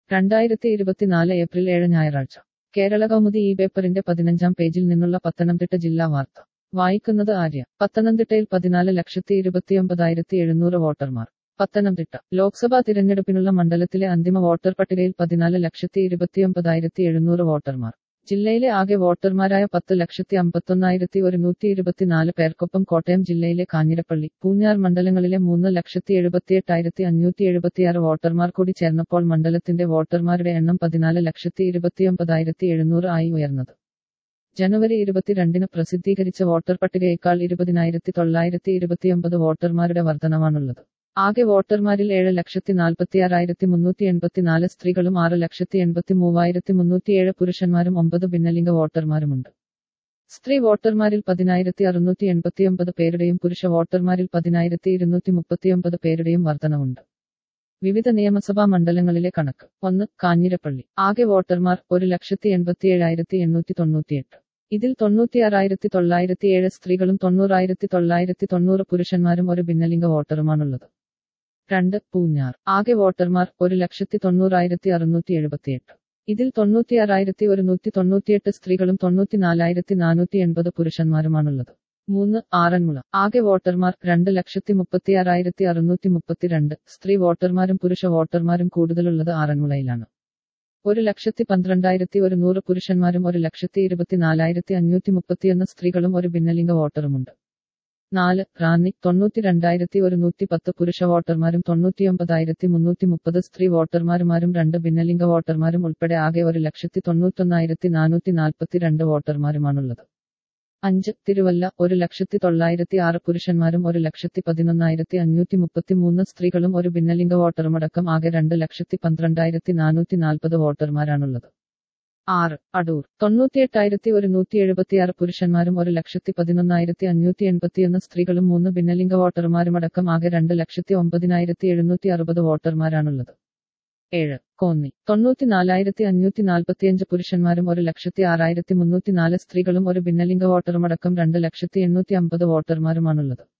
രണ്ടായിരത്തി ഇരുപത്തിനാല് ഏപ്രിൽ ഏഴ് ഞായറാഴ്ച കേരള കൗമുദി ഈ പേപ്പറിന്റെ പതിനഞ്ചാം പേജിൽ നിന്നുള്ള പത്തനംതിട്ട ജില്ലാ വാർത്ത വായിക്കുന്നത് ആര്യ പത്തനംതിട്ടയിൽ പതിനാല് ലക്ഷത്തി ഇരുപത്തിയൊമ്പതായിരത്തി എഴുന്നൂറ് വോട്ടർമാർ പത്തനംതിട്ട ലോക്സഭാ തിരഞ്ഞെടുപ്പിനുള്ള മണ്ഡലത്തിലെ അന്തിമ വോട്ടർ പട്ടികയിൽ പതിനാല് ലക്ഷത്തി ഇരുപത്തിയൊമ്പതായിരത്തി എഴുന്നൂറ് വോട്ടർമാർ ജില്ലയിലെ ആകെ വോട്ടർമാരായ പത്ത് ലക്ഷത്തി അമ്പത്തൊന്നായിരത്തി ഒരുന്നൂറ്റി ഇരുപത്തിനാല് പേർക്കൊപ്പം കോട്ടയം ജില്ലയിലെ കാഞ്ഞിരപ്പള്ളി പൂഞ്ഞാർ മണ്ഡലങ്ങളിലെ മൂന്ന് ലക്ഷത്തി എഴുപത്തിയെട്ടായിരത്തി അഞ്ഞൂറ്റി എഴുപത്തിയാറ് വോട്ടർമാർ കൂടി ചേർന്നപ്പോൾ മണ്ഡലത്തിന്റെ വോട്ടർമാരുടെ എണ്ണം പതിനാല് ലക്ഷത്തി ഇരുപത്തിയൊമ്പതായിരത്തി എഴുന്നൂറ് ആയി ഉയർന്നത് ജനുവരി ഇരുപത്തിരണ്ടിന് പ്രസിദ്ധീകരിച്ച വോട്ടർ പട്ടികയേക്കാൾ ഇരുപതിനായിരത്തി തൊള്ളായിരത്തി ഇരുപത്തിയൊമ്പത് വോട്ടർമാരുടെ വർധനമാണുള്ളത് ആകെ വോട്ടർമാരിൽ ഏഴ് ലക്ഷത്തി നാൽപ്പത്തിയാറായിരത്തി മുന്നൂറ്റി എൺപത്തിനാല് സ്ത്രീകളും ആറ് ലക്ഷത്തി എൺപത്തി മൂവായിരത്തി മുന്നൂറ്റിയേഴ് പുരുഷന്മാരും ഒമ്പത് ഭിന്നലിംഗ വോട്ടർമാരുമുണ്ട് സ്ത്രീ വോട്ടർമാരിൽ പതിനായിരത്തി അറുന്നൂറ്റി എൺപത്തിയൊമ്പത് പേരുടെയും പുരുഷ വോട്ടർമാരിൽ പതിനായിരത്തി ഇരുന്നൂറ്റി മുപ്പത്തിയൊമ്പത് പേരുടെയും വർധനവുണ്ട് വിവിധ നിയമസഭാ മണ്ഡലങ്ങളിലെ കണക്ക് ഒന്ന് കാഞ്ഞിരപ്പള്ളി ആകെ വോട്ടർമാർ ഒരു ലക്ഷത്തി എൺപത്തിയേഴായിരത്തി എണ്ണൂറ്റി തൊണ്ണൂറ്റിയെട്ട് ഇതിൽ തൊണ്ണൂറ്റിയാറായിരത്തി തൊള്ളായിരത്തി ഏഴ് സ്ത്രീകളും തൊണ്ണൂറായിരത്തി തൊള്ളായിരത്തി തൊണ്ണൂറ് പുരുഷന്മാരും ഒരു ഭിന്നലിംഗ വോട്ടറുമാണുള്ളത് രണ്ട് പൂഞ്ഞാർ ആകെ വോട്ടർമാർ ഒരു ലക്ഷത്തി തൊണ്ണൂറായിരത്തി അറുന്നൂറ്റി എഴുപത്തിയെട്ട് ഇതിൽ തൊണ്ണൂറ്റിയാറായിരത്തി ഒരുന്നൂറ്റി തൊണ്ണൂറ്റിയെട്ട് സ്ത്രീകളും തൊണ്ണൂറ്റിനാലായിരത്തി നാനൂറ്റി എൺപത് പുരുഷന്മാരുമാണുള്ളത് മൂന്ന് ആറന്മുള ആകെ വോട്ടർമാർ രണ്ട് ലക്ഷത്തി മുപ്പത്തിയാറായിരത്തി അറുന്നൂറ്റി മുപ്പത്തിരണ്ട് സ്ത്രീ വോട്ടർമാരും പുരുഷ വോട്ടർമാരും കൂടുതലുള്ളത് ആറന്മുളയിലാണ് ഒരു ലക്ഷത്തി പന്ത്രണ്ടായിരത്തി ഒരു നൂറ് പുരുഷന്മാരും ഒരു ലക്ഷത്തി ഇരുപത്തിനാലായിരത്തി അഞ്ഞൂറ്റി മുപ്പത്തിയൊന്ന് സ്ത്രീകളും ഒരു ഭിന്നലിംഗ വോട്ടറുമുണ്ട് നാല് റാന്നി തൊണ്ണൂറ്റി രണ്ടായിരത്തി ഒരു നൂറ്റി പത്ത് പുരുഷ വോട്ടർമാരും തൊണ്ണൂറ്റിയൊമ്പതായിരത്തി മുന്നൂറ്റി മുപ്പത് സ്ത്രീ വോട്ടർമാരുമാരും രണ്ട് ഭിന്നലിംഗ വോട്ടർമാരും ഉൾപ്പെടെ ആകെ ഒരു ലക്ഷത്തി തൊണ്ണൂറ്റൊന്നായിരത്തി നാനൂറ്റി നാൽപ്പത്തി രണ്ട് വോട്ടർമാരുമാണുള്ളത് അഞ്ച് തിരുവല്ല ഒരു ലക്ഷത്തി തൊള്ളായിരത്തി ആറ് പുരുഷന്മാരും ഒരു ലക്ഷത്തി പതിനൊന്നായിരത്തി അഞ്ഞൂറ്റി മുപ്പത്തി മൂന്ന് സ്ത്രീകളും ഒരു ഭിന്നലിംഗ വോട്ടറുമടക്കം ആകെ രണ്ട് ലക്ഷത്തി പന്ത്രണ്ടായിരത്തി നാനൂറ്റി നാൽപ്പത് വോട്ടർമാരാണുള്ളത് ആറ് അടൂർ തൊണ്ണൂറ്റിയെട്ടായിരത്തി ഒരു നൂറ്റി എഴുപത്തിയാറ് പുരുഷന്മാരും ഒരു ലക്ഷത്തി പതിനൊന്നായിരത്തി അഞ്ഞൂറ്റി എൺപത്തിയൊന്ന് സ്ത്രീകളും മൂന്ന് ഭിന്നലിംഗ വോട്ടർമാരുമടക്കം ആകെ രണ്ട് ലക്ഷത്തി ഒമ്പതിനായിരത്തി എഴുന്നൂറ്റി അറുപത് വോട്ടർമാരാണുള്ളത് ഏഴ് കോന്നി തൊണ്ണൂറ്റിനാലായിരത്തി അഞ്ഞൂറ്റി നാൽപ്പത്തിയഞ്ച് പുരുഷന്മാരും ഒരു ലക്ഷത്തി ആറായിരത്തി മുന്നൂറ്റി നാല് സ്ത്രീകളും ഒരു ഭിന്നലിംഗ വോട്ടറുമടക്കം രണ്ട് ലക്ഷത്തി എണ്ണൂറ്റി അമ്പത് വോട്ടർമാരുമാണുള്ളത്